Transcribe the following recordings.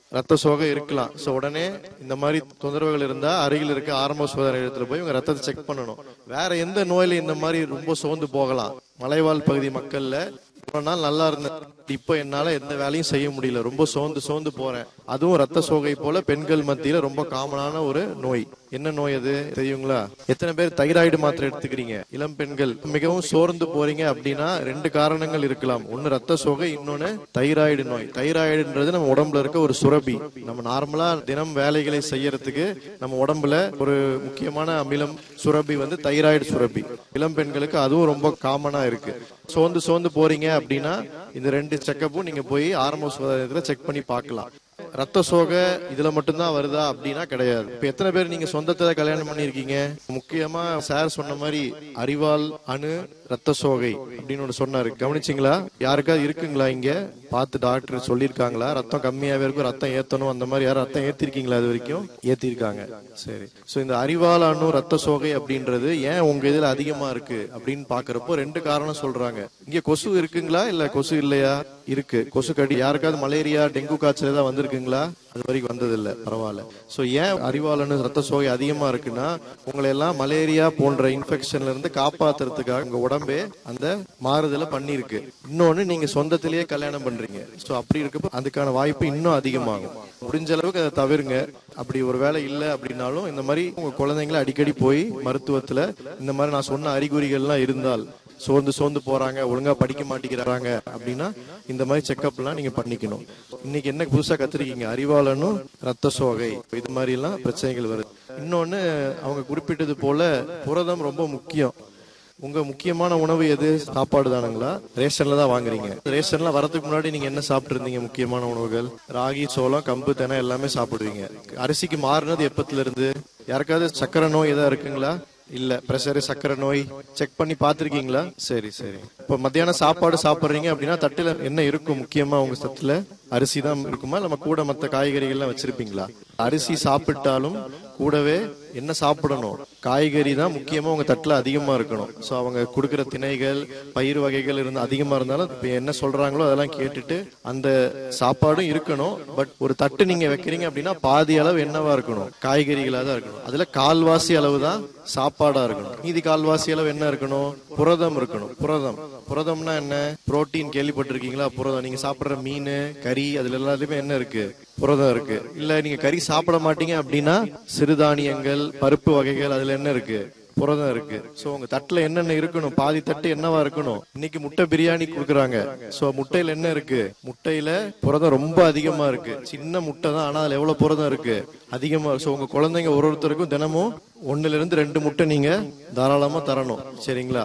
ரத்த சோகை இருக்கலாம் சோ உடனே இந்த மாதிரி தொந்தரவுகள் இருந்தா அருகில் இருக்க ஆரம்ப சுகாதார நிலையத்துல போய் உங்க ரத்தத்தை செக் பண்ணணும் வேற எந்த நோயில இந்த மாதிரி ரொம்ப சோர்ந்து போகலாம் மலைவாழ் பகுதி மக்கள்ல இவ்வளவு நாள் நல்லா இருந்தேன் இப்போ என்னால எந்த வேலையும் செய்ய முடியல ரொம்ப சோர்ந்து சோர்ந்து போறேன் அதுவும் ரத்த சோகை போல பெண்கள் மத்தியில ரொம்ப காமனான ஒரு நோய் என்ன நோய் அது தெரியுங்களா எத்தனை பேர் தைராய்டு மாத்திரை எடுத்துக்கிறீங்க இளம் பெண்கள் மிகவும் சோர்ந்து போறீங்க அப்படின்னா ரெண்டு காரணங்கள் இருக்கலாம் ஒன்னு ரத்த சோகை இன்னொன்னு தைராய்டு நோய் தைராய்டுன்றது நம்ம உடம்புல இருக்க ஒரு சுரபி நம்ம நார்மலா தினம் வேலைகளை செய்யறதுக்கு நம்ம உடம்புல ஒரு முக்கியமான அமிலம் சுரபி வந்து தைராய்டு சுரபி இளம் பெண்களுக்கு அதுவும் ரொம்ப காமனா இருக்கு சோர்ந்து சோர்ந்து போறீங்க அப்படின்னா இந்த ரெண்டு செக்கப்பும் நீங்க போய் ஆரம்ப சுகாதாரத்துல செக் பண்ணி பார்க்கலாம் ரத்த சோகை இதுல மட்டும்தான் வருதா அப்படின்னா கிடையாது இப்ப எத்தனை பேர் நீங்க சொந்தத்துல கல்யாணம் பண்ணிருக்கீங்க முக்கியமா சார் சொன்ன மாதிரி அறிவால் அணு ரத்த சோகை அப்படின்னு ஒண்ணு சொன்னாரு கவனிச்சிங்களா யாருக்காவது இருக்குங்களா இங்க பார்த்து டாக்டர் சொல்லியிருக்காங்களா ரத்தம் கம்மியாவே இருக்கும் ரத்தம் ஏத்தணும் அந்த மாதிரி யாரும் ரத்தம் ஏத்திருக்கீங்களா இது வரைக்கும் ஏத்திருக்காங்க சரி சோ இந்த அறிவால் அணு ரத்த சோகை அப்படின்றது ஏன் உங்க இதுல அதிகமா இருக்கு அப்படின்னு பாக்குறப்போ ரெண்டு காரணம் சொல்றாங்க இங்க கொசு இருக்குங்களா இல்ல கொசு இல்லையா இருக்கு கொசு கடி யாருக்காவது மலேரியா டெங்கு காய்ச்சல் ஏதாவது வந்திருக்குங்களா அது வரைக்கும் வந்தது இல்ல பரவாயில்ல சோ ஏன் அறிவாளனு ரத்த சோகை அதிகமா இருக்குன்னா உங்களை எல்லாம் மலேரியா போன்ற இன்ஃபெக்ஷன்ல இருந்து காப்பாத்துறதுக்காக உங்க உடம்பே அந்த மாறுதலை பண்ணிருக்கு இன்னொன்னு நீங்க சொந்தத்திலேயே கல்யாணம் பண்றீங்க சோ அப்படி இருக்கப்போ அதுக்கான வாய்ப்பு இன்னும் அதிகமாகும் முடிஞ்ச அளவுக்கு அதை தவிருங்க அப்படி ஒரு வேலை இல்லை அப்படின்னாலும் இந்த மாதிரி உங்க குழந்தைங்களை அடிக்கடி போய் மருத்துவத்துல இந்த மாதிரி நான் சொன்ன அறிகுறிகள்லாம் இருந்தால் சோர்ந்து சோர்ந்து போறாங்க ஒழுங்கா படிக்க மாட்டேங்கிறாங்க அப்படின்னா இந்த மாதிரி செக்அப்லாம் நீங்க பண்ணிக்கணும் இன்னைக்கு என்ன புதுசா கத்துருக்கீங்க அறிவாளனும் ரத்த சோகை இது மாதிரி எல்லாம் பிரச்சனைகள் வருது இன்னொன்னு அவங்க குறிப்பிட்டது போல புரதம் ரொம்ப முக்கியம் உங்க முக்கியமான உணவு எது சாப்பாடு தானுங்களா ரேஷன்ல தான் வாங்குறீங்க ரேஷன்ல வரதுக்கு முன்னாடி நீங்க என்ன சாப்பிட்டு இருந்தீங்க முக்கியமான உணவுகள் ராகி சோளம் கம்பு தெனை எல்லாமே சாப்பிடுவீங்க அரிசிக்கு மாறினது எப்பத்துல இருந்து யாருக்காவது சக்கரை நோய் ஏதாவது இருக்குங்களா இல்ல பிரஷர் சக்கரை நோய் செக் பண்ணி பாத்திருக்கீங்களா சரி சரி இப்ப மத்தியானம் சாப்பாடு சாப்பிடுறீங்க அப்படின்னா தட்டுல என்ன இருக்கும் முக்கியமா உங்க தட்டுல அரிசி தான் இருக்குமா நம்ம கூட மத்த காய்கறிகள்லாம் வச்சிருப்பீங்களா அரிசி சாப்பிட்டாலும் கூடவே என்ன சாப்பிடணும் காய்கறி தான் முக்கியமா உங்க தட்டுல அதிகமா இருக்கணும் சோ அவங்க கொடுக்கிற திணைகள் பயிர் வகைகள் இருந்து அதிகமா இருந்தாலும் இப்ப என்ன சொல்றாங்களோ அதெல்லாம் கேட்டுட்டு அந்த சாப்பாடும் இருக்கணும் பட் ஒரு தட்டு நீங்க வைக்கிறீங்க அப்படின்னா பாதி அளவு என்னவா இருக்கணும் காய்கறிகளா தான் இருக்கணும் அதுல கால்வாசி அளவு தான் சாப்பாடா இருக்கணும் மீதி கால்வாசி அளவு என்ன இருக்கணும் புரதம் இருக்கணும் புரதம் புரதம்னா என்ன புரோட்டீன் கேள்விப்பட்டிருக்கீங்களா புரதம் நீங்க சாப்பிடுற மீன் கறி அதுல எல்லாத்துலயுமே என்ன இருக்கு புரதம் இருக்கு இல்ல நீங்க கறி சாப்பிட மாட்டீங்க அப்படின்னா சிறுதானியங்கள் பருப்பு வகைகள் அதுல என்ன இருக்கு புரதம் இருக்கு சோ உங்க தட்டுல என்னென்ன இருக்கணும் பாதி தட்டு என்னவா இருக்கணும் இன்னைக்கு முட்டை பிரியாணி கொடுக்குறாங்க சோ முட்டையில என்ன இருக்கு முட்டையில புரதம் ரொம்ப அதிகமா இருக்கு சின்ன முட்டை தான் ஆனா அதுல எவ்வளவு புரதம் இருக்கு அதிகமா சோ உங்க குழந்தைங்க ஒரு ஒருத்தருக்கும் தினமும் ஒண்ணுல இருந்து ரெண்டு முட்டை நீங்க தாராளமா தரணும் சரிங்களா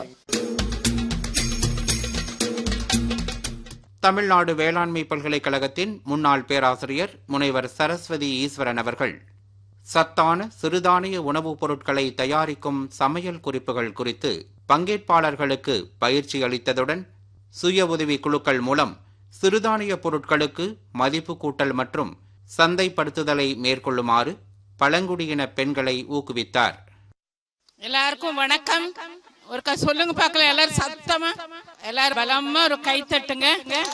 தமிழ்நாடு வேளாண்மை பல்கலைக்கழகத்தின் முன்னாள் பேராசிரியர் முனைவர் சரஸ்வதி ஈஸ்வரன் அவர்கள் சத்தான சிறுதானிய உணவுப் பொருட்களை தயாரிக்கும் சமையல் குறிப்புகள் குறித்து பங்கேற்பாளர்களுக்கு பயிற்சி அளித்ததுடன் சுய உதவி குழுக்கள் மூலம் சிறுதானிய பொருட்களுக்கு மதிப்பு கூட்டல் மற்றும் சந்தைப்படுத்துதலை மேற்கொள்ளுமாறு பழங்குடியின பெண்களை ஊக்குவித்தார் எல்லாருக்கும் வணக்கம் ஒருக்கா சொல்லுங்க பார்க்கலாம் எல்லாரும் சத்தமா எல்லாரும் பலமா ஒரு கை தட்டுங்க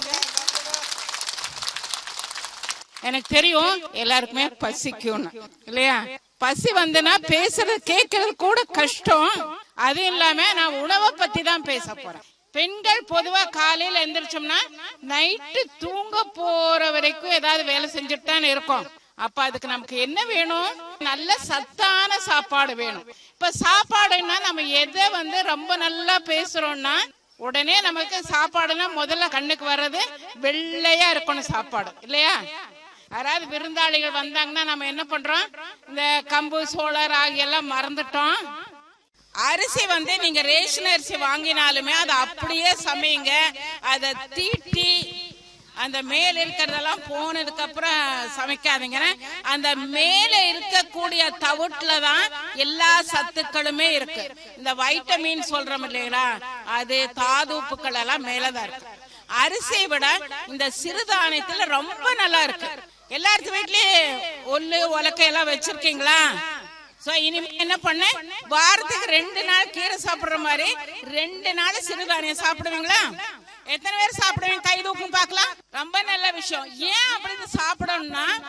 எனக்கு தெரியும் எல்லாருக்குமே பசிக்கும் இல்லையா பசி வந்துனா பேசுறது கேட்கறது கூட கஷ்டம் அது இல்லாம நான் உணவை பத்தி தான் பேச போறேன் பெண்கள் பொதுவா காலையில எந்திரிச்சோம்னா நைட்டு தூங்க போற வரைக்கும் ஏதாவது வேலை செஞ்சுட்டு தான் இருக்கோம் அப்ப அதுக்கு நமக்கு என்ன வேணும் நல்ல சத்தான சாப்பாடு வேணும் இப்ப சாப்பாடுன்னா நம்ம எதை வந்து ரொம்ப நல்லா பேசுறோம்னா உடனே நமக்கு சாப்பாடுனா முதல்ல கண்ணுக்கு வர்றது வெள்ளையா இருக்கணும் சாப்பாடு இல்லையா யாராவது விருந்தாளிகள் வந்தாங்கன்னா நம்ம என்ன பண்றோம் இந்த கம்பு சோள ராகி எல்லாம் மறந்துட்டோம் அரிசி வந்து நீங்க ரேஷன் அரிசி வாங்கினாலுமே அதை அப்படியே சமையுங்க அதை தீட்டி அந்த மேல இருக்கிறதெல்லாம் போனதுக்கு அப்புறம் சமைக்காதீங்க அந்த மேல இருக்கக்கூடிய தவிட்டுல தான் எல்லா சத்துக்களுமே இருக்கு இந்த வைட்டமின் சொல்றோம் இல்லைங்களா அது தாதுப்புக்கள் எல்லாம் மேலதான் இருக்கு அரிசியை விட இந்த சிறுதானியத்துல ரொம்ப நல்லா இருக்கு எல்லாத்து வீட்லயும் ஒல்லு உலக்கை எல்லாம் வச்சிருக்கீங்களா சோ இனிமே என்ன பண்ண வாரத்துக்கு ரெண்டு நாள் கீரை சாப்பிடுற மாதிரி ரெண்டு நாள் சிறுதானியம் சாப்பிடுவீங்களா எத்தனை பேர் சாப்பிடுவீங்க கை தூக்கும் பார்க்கலாம் ரொம்ப நல்ல விஷயம் ஏன் அப்படி சாப்பிடணும்னா